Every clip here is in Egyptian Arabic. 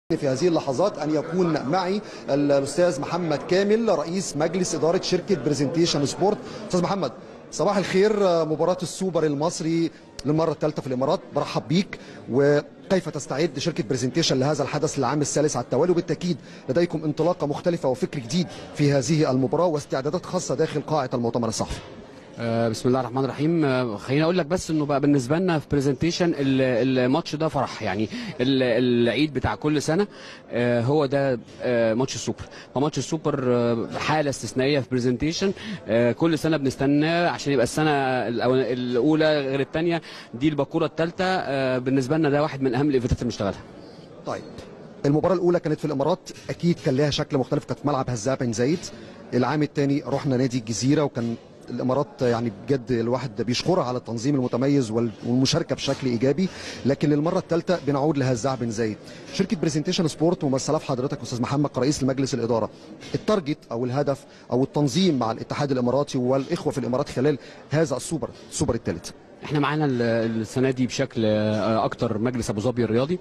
في هذه اللحظات ان يكون معي الاستاذ محمد كامل رئيس مجلس اداره شركه برزنتيشن سبورت استاذ محمد صباح الخير مباراه السوبر المصري للمره الثالثه في الامارات برحب بيك وكيف تستعد شركه برزنتيشن لهذا الحدث للعام الثالث على التوالي وبالتاكيد لديكم انطلاقه مختلفه وفكر جديد في هذه المباراه واستعدادات خاصه داخل قاعه المؤتمر الصحفي آه، بسم الله الرحمن الرحيم آه، خليني اقول لك بس انه بقى بالنسبه لنا في برزنتيشن الماتش ده فرح يعني ال- العيد بتاع كل سنه آه، هو ده آه، ماتش السوبر فماتش السوبر آه، حاله استثنائيه في برزنتيشن كل سنه بنستناه عشان يبقى السنه الأول- الاولى غير الثانيه دي الباكوره الثالثه بالنسبه لنا ده واحد من اهم الايفنتات اللي بنشتغلها طيب المباراه الاولى كانت في الامارات اكيد كان لها شكل مختلف كانت في ملعب هزاع بن زايد العام الثاني رحنا نادي الجزيره وكان الامارات يعني بجد الواحد بيشكرها على التنظيم المتميز وال- والمشاركه بشكل ايجابي لكن للمره الثالثه بنعود لهزاع بن زايد شركه برزنتيشن سبورت ممثله في حضرتك استاذ محمد كرئيس لمجلس الاداره التارجت او الهدف او التنظيم مع الاتحاد الاماراتي والاخوه في الامارات خلال هذا السوبر السوبر الثالث احنا معانا ال- السنه دي بشكل آه، اكتر مجلس ابو ظبي الرياضي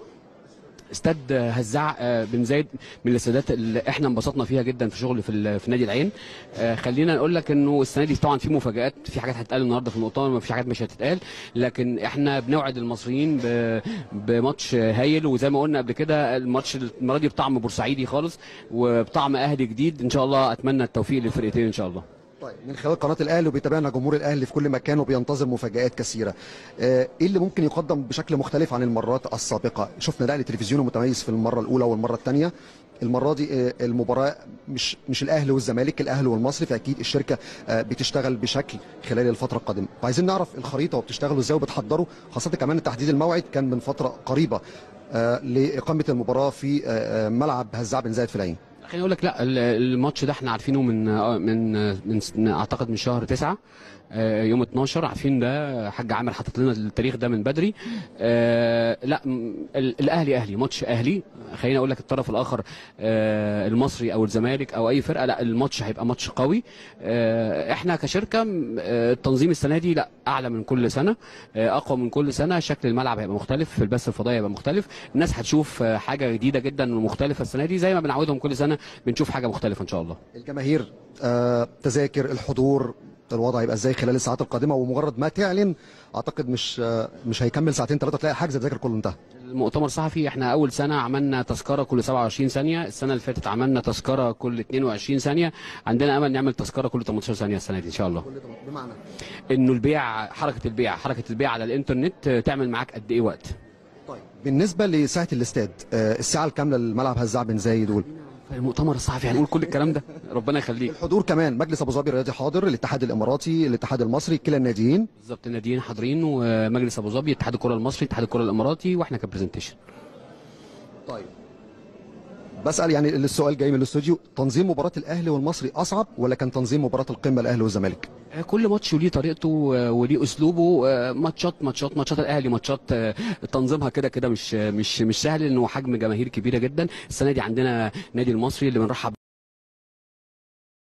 استاد هزاع آه، بن زايد من الاستادات اللي احنا انبسطنا فيها جدا في شغل في ال- في نادي العين آه، خلينا نقول لك انه السنه دي طبعا في مفاجات في حاجات هتتقال النهارده في المؤتمر ما فيش حاجات مش هتتقال لكن احنا بنوعد المصريين ب- بماتش هايل وزي ما قلنا قبل كده الماتش المره دي بطعم بورسعيدي خالص وبطعم اهلي جديد ان شاء الله اتمنى التوفيق للفرقتين ان شاء الله طيب من خلال قناه الاهلي وبيتابعنا جمهور الاهلي في كل مكان وبينتظر مفاجات كثيره آه، ايه اللي ممكن يقدم بشكل مختلف عن المرات السابقه شفنا نقل تلفزيوني متميز في المره الاولى والمره الثانيه المره دي آه، المباراه مش مش الاهلي والزمالك الاهلي والمصري فاكيد الشركه آه، بتشتغل بشكل خلال الفتره القادمه فعايزين نعرف الخريطه وبتشتغلوا ازاي وبتحضروا خاصه كمان تحديد الموعد كان من فتره قريبه آه، لاقامه المباراه في آه، آه، ملعب هزاع بن زايد في العين خليني اقول لك لا ال- الماتش ده احنا عارفينه من من من س- اعتقد من شهر تسعة آه، يوم 12 عارفين ده حاج عامر حاطط لنا التاريخ ده من بدري آه، لا م- ال- الاهلي اهلي ماتش اهلي خليني اقول لك الطرف الاخر آه، المصري او الزمالك او اي فرقه لا الماتش هيبقى ماتش قوي آه، احنا كشركه م- آه، التنظيم السنه دي لا اعلى من كل سنه آه، اقوى من كل سنه شكل الملعب هيبقى مختلف في البث الفضائي هيبقى مختلف الناس هتشوف آه، حاجه جديده جدا ومختلفه السنه دي زي ما بنعودهم كل سنه بنشوف حاجه مختلفه ان شاء الله الجماهير آه، تذاكر الحضور الوضع يبقى ازاي خلال الساعات القادمه ومجرد ما تعلن اعتقد مش آه، مش هيكمل ساعتين ثلاثه تلاقي حجز التذاكر كله انتهى المؤتمر الصحفي احنا اول سنه عملنا تذكره كل 27 ثانيه السنه اللي فاتت عملنا تذكره كل 22 ثانيه عندنا امل نعمل تذكره كل 18 ثانيه السنه دي ان شاء الله بمعنى انه البيع حركه البيع حركه البيع على الانترنت آه، تعمل معاك قد ايه وقت طيب بالنسبه لساعه الاستاد آه، الساعه الكامله للملعب هزاع بن زايد دول في المؤتمر الصحفي هنقول كل الكلام ده ربنا يخليك الحضور كمان مجلس ابو ظبي الرياضي حاضر الاتحاد الاماراتي الاتحاد المصري كلا الناديين بالظبط الناديين حاضرين ومجلس ابو ظبي اتحاد الكره المصري اتحاد الكره الاماراتي واحنا كبرزنتيشن طيب بسال يعني السؤال جاي من الاستوديو تنظيم مباراه الاهلي والمصري اصعب ولا كان تنظيم مباراه القمه الاهلي والزمالك آه، كل ماتش وليه طريقته آه، وليه اسلوبه آه، ماتشات ماتشات ماتشات الاهلي ماتشات آه، تنظيمها كده كده مش مش مش سهل لانه حجم جماهير كبيره جدا السنه دي عندنا نادي المصري اللي بنرحب